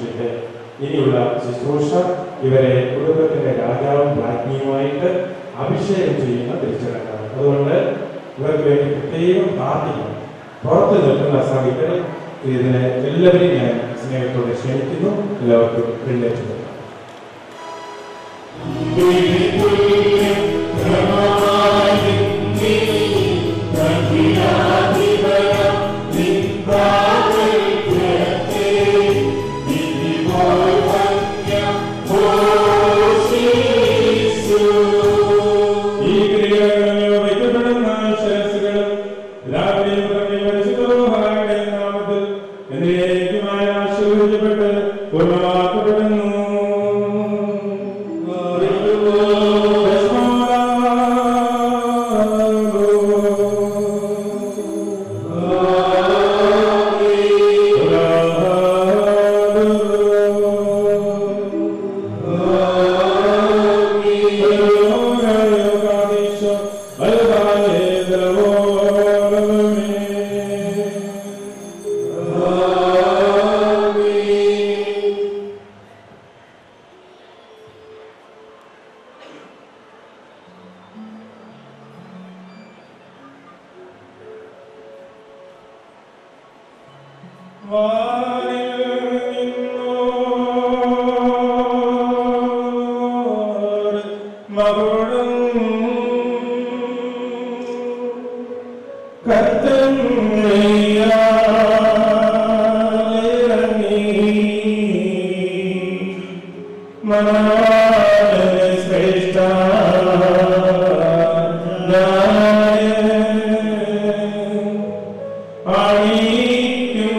ശുശ്രൂഷിച്ചിട്ട് ഇനിയുള്ള ശുശ്രൂഷ ഇവരെ കുടുംബത്തിന്റെ രാജാവും രാജ്ഞിയുമായിട്ട് അഭിഷേകം ചെയ്യുന്ന തിരിച്ചടങ്ങാണ് അതുകൊണ്ട് ഇവർക്ക് വേണ്ടി പ്രത്യേകം പ്രാർത്ഥിക്കണം പുറത്ത് നിൽക്കുന്ന സഭകൾ ഇതിനെ എല്ലാവരെയും ഞാൻ സ്നേഹത്തോടെ ക്ഷണിക്കുന്നു എല്ലാവർക്കും എഴുന്നേറ്റ് നിൽക്കാം. ഈ ക്രിയകളിൽ വയ്ക്കപ്പെടുന്ന ശിരസ്സുകളും രാവിലെയും പുറമെ പരിശുദ്ധമായ നാമത്തിൽ എന്നേക്കുമായി ആശീർവദിക്കപ്പെട്ട് പൂർണ്ണമാക്കപ്പെടുന്നു ശ്രേഷ്ഠ അണിക്കും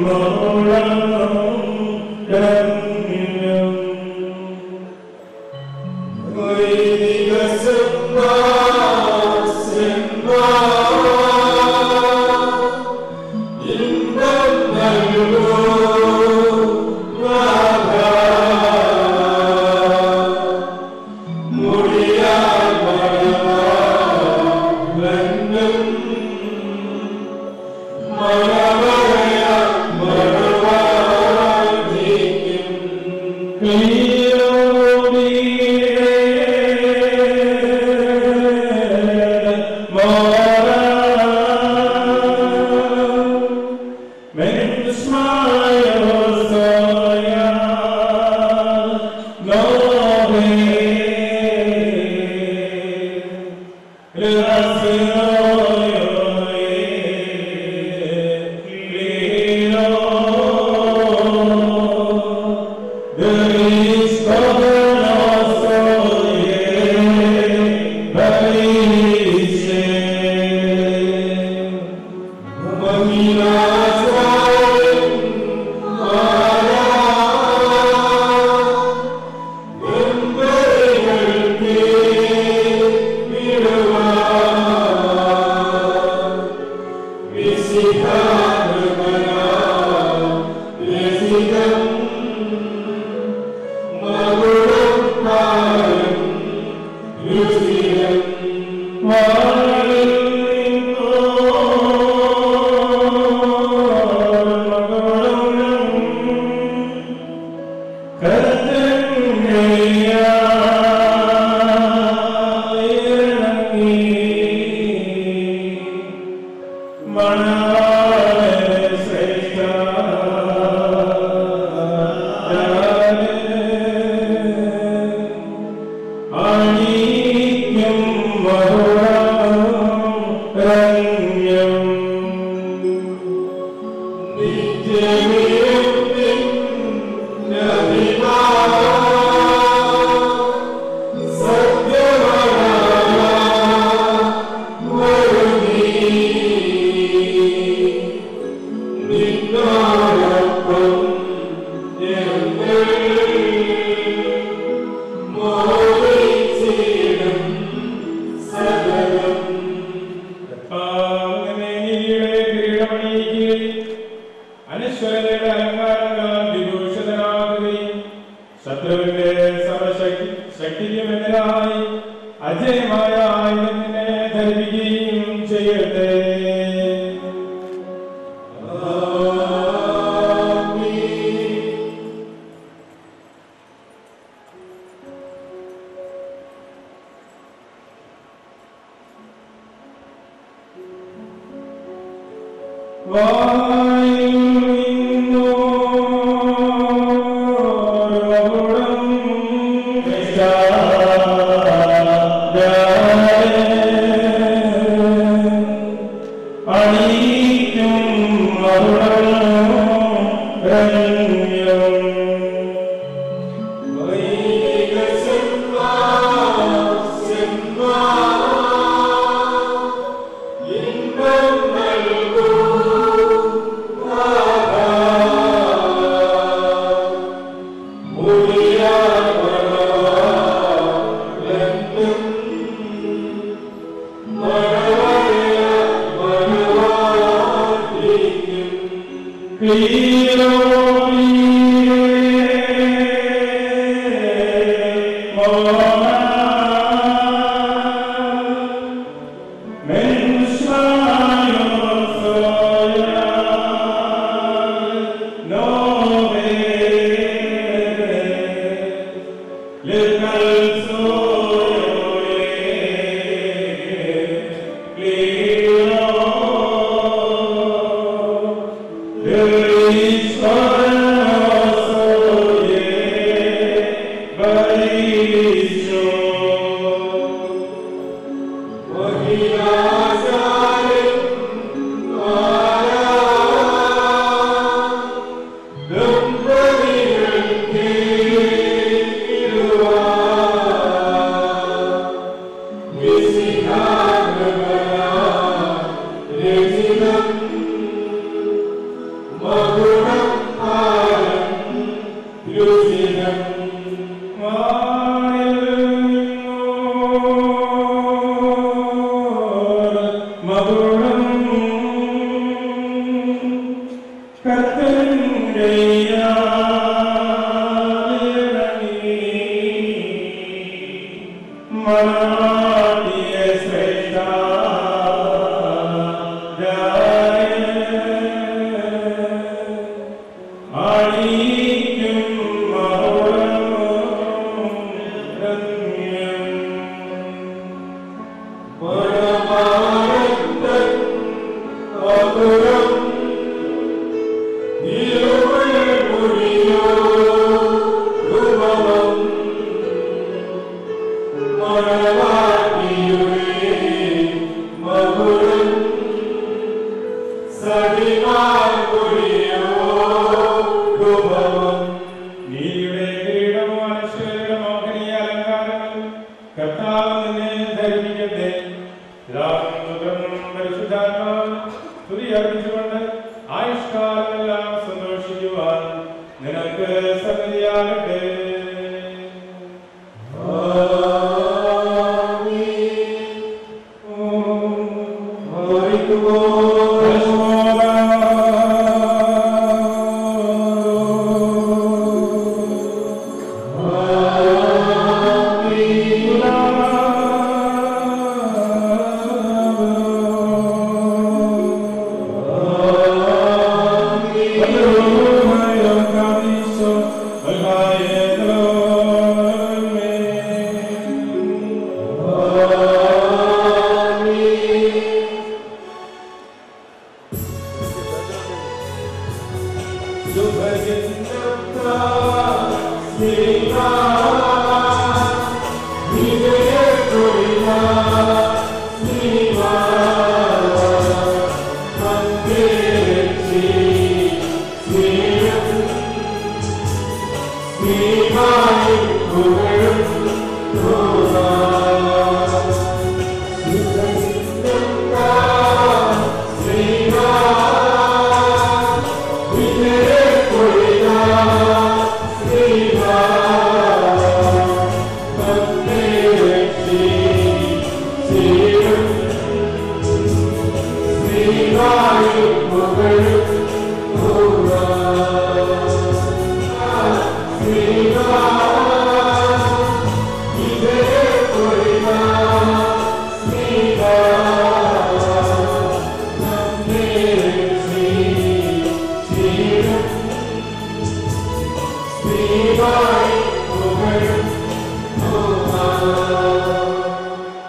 അനശ്വരതയുടെ അലങ്കാരങ്ങളാൽ വിഭൂഷിതനാകുകയും ശത്രുവിന്റെ സർവശക്തി ശക്തിക്കുമെതിരായി അജയമായ ആയുധത്തിനെ ധരിപ്പിക്കുകയും ചെയ്യട്ടെ നീതിയുടെ കിരീടവും അനശ്വര മോഹനീയ അലങ്കാരങ്ങളും കർത്താവ് നിന്നെ ധരിപ്പിക്കട്ടെ പിതാവും പുത്രനും പരിശുദ്ധാത്മാവും സ്തുതി അർപ്പിച്ചുകൊണ്ട് ആയുഷ്കാലമെല്ലാം സന്തോഷിക്കുവാൻ നിനക്ക് സന്നിധിയാകട്ടെ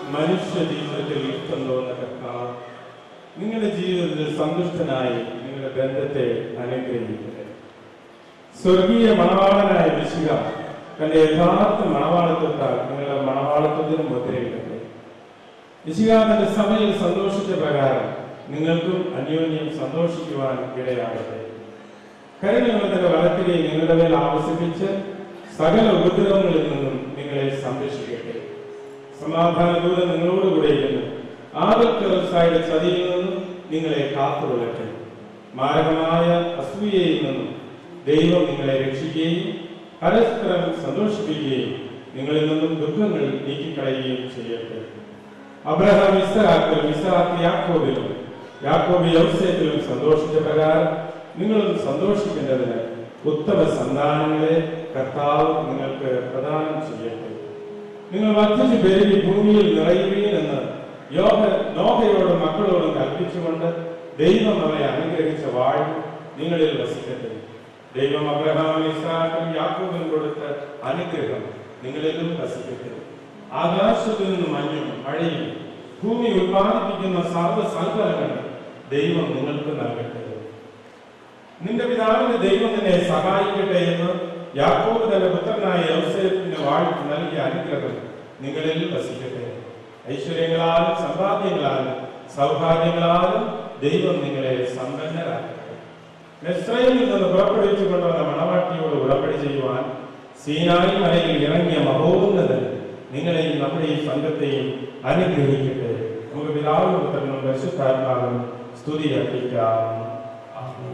മനുഷ്യ ജീവിതത്തിൽ ഇഷ്ടം തോന്നുന്ന കർത്താവ് നിങ്ങളുടെ ജീവിതത്തിൽ സന്തുഷ്ടനായി നിങ്ങളുടെ ബന്ധത്തെ അനുഗ്രഹിക്കട്ടെ സ്വർഗീയ മണവാളനായ വിശുക തന്റെ യഥാർത്ഥ മണവാളത്വത്താൽ നിങ്ങളുടെ മണവാളത്വത്തിന് മുദ്രയിടട്ടെ വിശുക തന്റെ സഭയിൽ സന്തോഷിച്ച പ്രകാരം നിങ്ങൾക്കും അന്യോന്യം സന്തോഷിക്കുവാൻ ഇടയാകട്ടെ കരുണയുടെ വലത്തിലെ നിങ്ങളുടെ മേൽ ആവസിപ്പിച്ച് സകല ഉപദ്രവങ്ങളിൽ നിന്നും നിങ്ങളെ സംരക്ഷിക്കട്ടെ സമാധാനദൂതം നിങ്ങളോടുകൂടെ ഇരുന്ന് ആപൽക്കരസായുടെ ചതിയിൽ നിന്നും നിങ്ങളെ കാത്തുകൊള്ളട്ടെ മാരകമായ അസൂയയിൽ നിന്നും ദൈവം നിങ്ങളെ രക്ഷിക്കുകയും പരസ്പരം സന്തോഷിപ്പിക്കുകയും നിങ്ങളിൽ നിന്നും ദുഃഖങ്ങൾ നീക്കിക്കളയുകയും ചെയ്യട്ടെ അബ്രഹാം ഇസ്രാക്കിലും ഇസ്രാക്ക് യാക്കോബിലും യാക്കോബ് യൗസേത്തിലും സന്തോഷിച്ച പ്രകാരം നിങ്ങളും സന്തോഷിക്കേണ്ടതിന് ഉത്തമ സന്താനങ്ങളെ കർത്താവ് നിങ്ങൾക്ക് പ്രദാനം ചെയ്യട്ടെ നിങ്ങൾ വർദ്ധിച്ചു പെരുകി ഭൂമിയിൽ നിറയുകയും എന്ന് യോഹ നോഹയോടും മക്കളോടും കൽപ്പിച്ചുകൊണ്ട് ദൈവം അവരെ അനുഗ്രഹിച്ച വാഴ് നിങ്ങളിൽ വസിക്കട്ടെ ദൈവം അബ്രഹാം ഇസ്രാക്കും യാക്കോബിനും കൊടുത്ത അനുഗ്രഹം നിങ്ങളിലും വസിക്കട്ടെ ആകാശത്തു നിന്ന് മഞ്ഞും മഴയും ഭൂമി ഉത്പാദിപ്പിക്കുന്ന സർവ്വ സൽഫലങ്ങൾ ദൈവം നിങ്ങൾക്ക് നൽകട്ടെ നിന്റെ പിതാവിന്റെ ദൈവം നിന്നെ സഹായിക്കട്ടെ എന്ന് യാക്കോബ് തന്റെ പുത്രനായ യോസേഫിന് വാഴ്ത്തി നൽകിയ അനുഗ്രഹം നിങ്ങളിൽ വസിക്കട്ടെ ഐശ്വര്യങ്ങളാലും സമ്പാദ്യങ്ങളാലും സൗഭാഗ്യങ്ങളാലും ദൈവം നിങ്ങളെ സമ്പന്നരാക്കട്ടെ മെസ്രയിൽ നിന്ന് പുറപ്പെടുവിച്ചു കൊണ്ടുവന്ന മണവാട്ടിയോട് ഉടമ്പടി ചെയ്യുവാൻ സീനായി മലയിൽ ഇറങ്ങിയ മഹോന്നതൻ നിങ്ങളെയും നമ്മുടെ ഈ സംഘത്തെയും അനുഗ്രഹിക്കട്ടെ നമുക്ക് പിതാവും പുത്രനും പരിശുദ്ധാത്മാവും സ്തുതി അർപ്പിക്കാം ആമേൻ.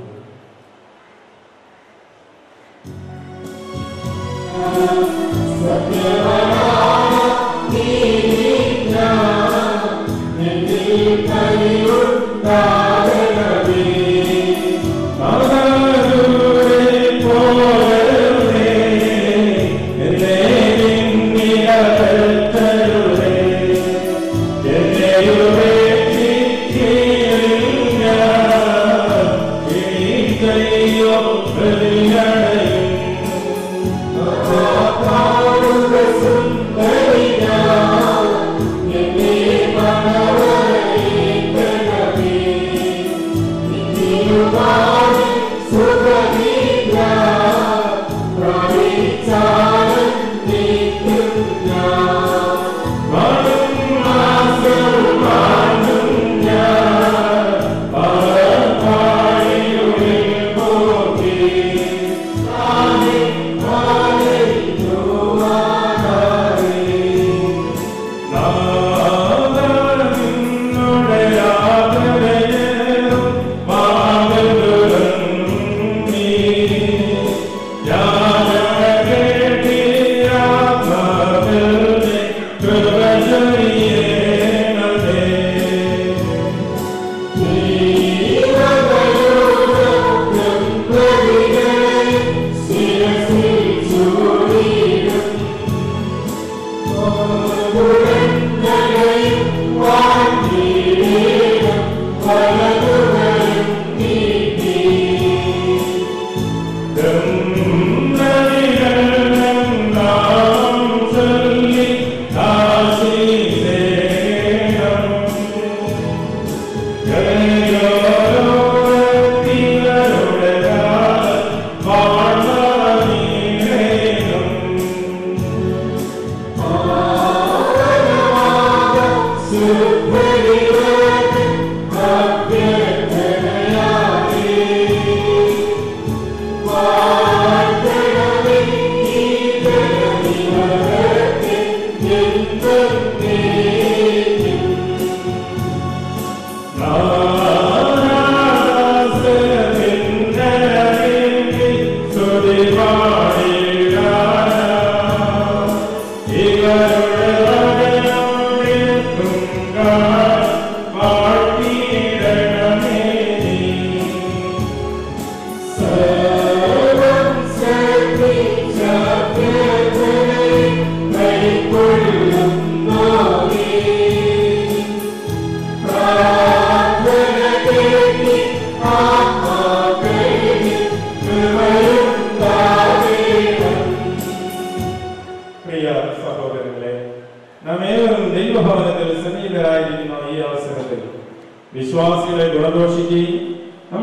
പ്രിയ സഹോദരങ്ങളെ നാം ഏവരും ദൈവഭവനത്തിൽ സന്നിഹിതരായിരിക്കുന്ന ഈ അവസരത്തിൽ വിശ്വാസികളെ ഗുണദോഷിക്കുകയും നമ്മുടെ മുമ്പിൽ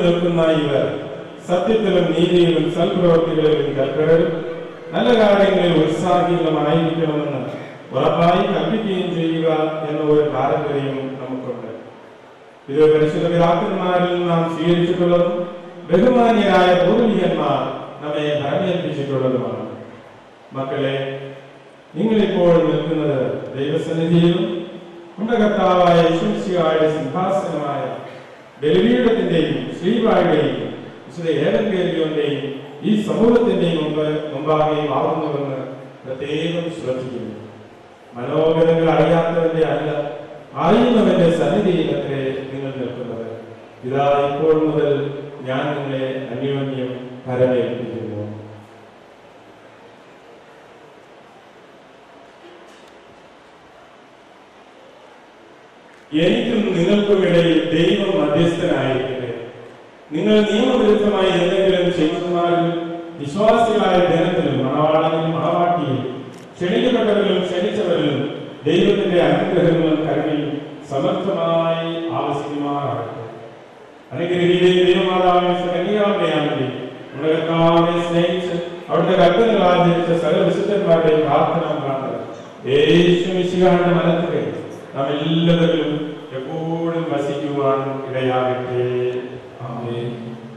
നിൽക്കുന്ന ഇവർ സത്യത്തിലും നീതിയിലും സൽപ്രവൃത്തികളിലും തൽപരരും നല്ല കാര്യങ്ങളിൽ ഉത്സാഹികളുമായിരിക്കണമെന്ന് ഉറപ്പായി കൽപ്പിക്കുകയും ചെയ്യുക എന്ന ഒരു പാരമ്പര്യം നമുക്കുണ്ട് ഇത് പരിശുദ്ധ പിതാക്കന്മാരിൽ നാം സ്വീകരിച്ചിട്ടുള്ളതും ബഹുമാന്യരായ പൂർവികന്മാർ നമ്മെ ഭരമേൽപ്പിച്ചിട്ടുള്ളതുമാണ് മക്കളെ നിങ്ങളിപ്പോൾ നിൽക്കുന്നത് ദൈവസന്നിധിയിലും നമ്മുടെ കർത്താവായ യേശുശിയായ സിംഹാസനമായ ബലിപീഠത്തിന്റെയും ശ്രീവായുടെയും വിശുദ്ധ ഏവൻകേരിയോന്റെയും ഈ സമൂഹത്തിന്റെയും മുമ്പ് മുമ്പാകെ മാറുന്നുവെന്ന് പ്രത്യേകം ശ്രദ്ധിക്കുന്നു മനോഗതങ്ങൾ അറിയാത്തവന്റെ അല്ല അറിയുന്നവന്റെ സന്നിധിയിലത്രേ നിങ്ങൾ നിൽക്കുന്നത് ഇതാ ഇപ്പോൾ മുതൽ ഞാൻ നിങ്ങളെ അന്യോന്യം കരമേൽപ്പിക്കുന്നു എനിക്കും നിങ്ങൾക്കും ഇടയിൽ ദൈവം മധ്യസ്ഥനായിരിക്കട്ടെ നിങ്ങൾ നിയമവിരുദ്ധമായി എന്തെങ്കിലും ചെയ്യുന്നതാലും വിശ്വാസികളായ ജനത്തിലും മണവാളനിലും മണവാട്ടിയും ക്ഷണിക്കപ്പെട്ടവരിലും ക്ഷണിച്ചവരിലും ദൈവത്തിന്റെ അനുഗ്രഹങ്ങളും കരുണയും സമർത്ഥമായി ആവശ്യമാറാകട്ടെ അനുഗ്രഹീതയും ദൈവമാതാവിനെ കന്യാമയാണെങ്കിൽ നമ്മുടെ കർത്താവിനെ സ്നേഹിച്ച് അവിടുത്തെ കൽപ്പനകൾ ആചരിച്ച സകല വിശുദ്ധന്മാരുടെയും പ്രാർത്ഥന കാണുന്നത് യേശു മിശിഹാന്റെ മനത്തിലെ നാം എല്ലാവരിലും എപ്പോഴും വസിക്കുവാൻ ഇടയാകട്ടെ ആമേൻ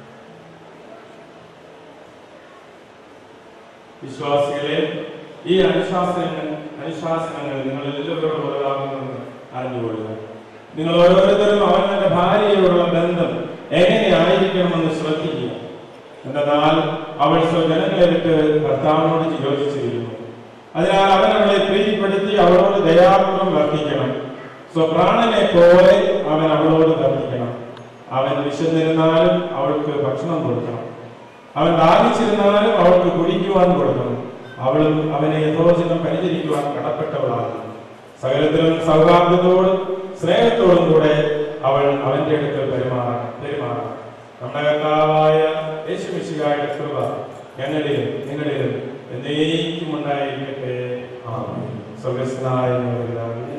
വിശ്വാസികളെ ഈ അനുശാസനങ്ങൾ അനുശാസനങ്ങൾ നിങ്ങൾ എല്ലാവരോടും ഉള്ളതാകുമെന്ന് അറിഞ്ഞുകൊള്ളുക നിങ്ങൾ ഓരോരുത്തരും അവനവന്റെ ഭാര്യയോടുള്ള ബന്ധം എങ്ങനെയായിരിക്കണമെന്ന് ശ്രദ്ധിക്കുക എന്നാൽ അവൾ സ്വജനങ്ങളെ വിട്ട് ഭർത്താവിനോട് യോജിച്ചിരിക്കുന്നു അതിനാൽ അവൻ അവളെ പ്രീതിപ്പെടുത്തി അവളോട് ദയാപൂർവം വർദ്ധിക്കണം സ്വപ്രാണനെ പോലെ അവൻ അവളോട് വർദ്ധിക്കണം അവൻ വിശന്നിരുന്നാലും അവൾക്ക് ഭക്ഷണം കൊടുക്കണം അവൻ ദാഹിച്ചിരുന്നാലും അവൾക്ക് കുടിക്കുവാൻ കൊടുക്കണം അവളും അവനെ യഥോചിതം പരിചരിക്കുവാൻ കടപ്പെട്ടവളാകുന്നു സകലത്തിലും സൗഹാർദ്ദത്തോടും സ്നേഹത്തോടും കൂടെ അവൾ അവന്റെ അടുക്കൽ പെരുമാറ പെരുമാറണം നമ്മുടെ കർത്താവായ യേശുമിശിഹായുടെ കൃപ ഞങ്ങളിലും നിങ്ങളിലും എന്നേക്കും ഉണ്ടായിരിക്കട്ടെ ആമേൻ. സ്വർഗ്ഗസ്ഥനായ ഞങ്ങളുടെ പിതാവേ,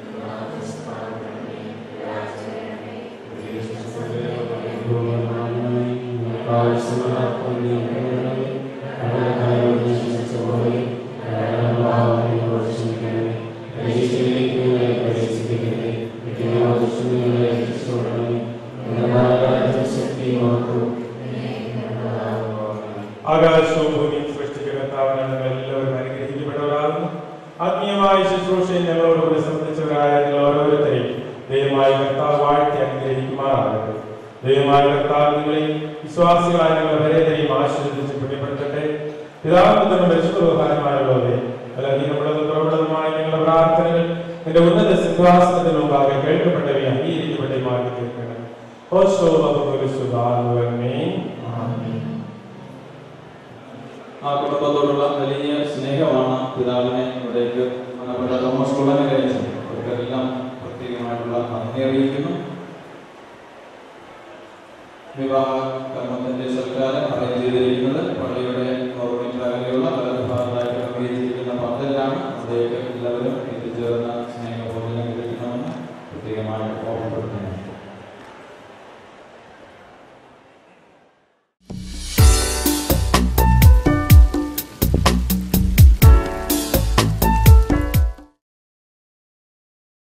ആകാശവും ഭൂമിയും സൃഷ്ടിച്ച കർത്താവിനെ ഞങ്ങൾ എല്ലാവരും അനുഗ്രഹിക്കപ്പെട്ടവരാകുന്നു ആത്മീയമായ ശുശ്രൂഷയിൽ ഞങ്ങളോട് കൂടി സംബന്ധിച്ചവരായ നിങ്ങൾ ഓരോരുത്തരെയും ദൈവമായ കർത്താവ് വാഴ്ത്തി അനുഗ്രഹിക്കുമാറാകട്ടെ ദൈവമായ കർത്താവ് നിങ്ങളെയും വിശ്വാസികളായ ഞങ്ങളെ വരെയും ആശീർവദിച്ച് പുണ്യപ്പെടുത്തട്ടെ പിതാവിനും പരിശുദ്ധഹാരമായുള്ളവരെ ബലഹീനമുള്ളതും പ്രബലതുമായ ഞങ്ങളുടെ പ്രാർത്ഥനകൾ നിന്റെ ഉന്നത സിംഹാസനത്തിന് മുമ്പാകെ കേൾക്കപ്പെട്ടവയും അംഗീകരിക്കപ്പെട്ടവയുമാക്കി തീർക്കണം ഹോശോ ബഹുപരിശുദ്ധാനുവന്മേ ആമേൻ ആ കുടുംബത്തോടുള്ള വലിയ സ്നേഹമാണ് പിതാവിനെ ഇവിടേക്ക് ബന്ധപ്പെട്ട തോമസ് കുള്ളനെ കഴിച്ചത് അവർക്കെല്ലാം പ്രത്യേകമായിട്ടുള്ള നന്ദി അറിയിക്കുന്നു വിവാഹ കർമ്മത്തിന്റെ സൽക്കാരം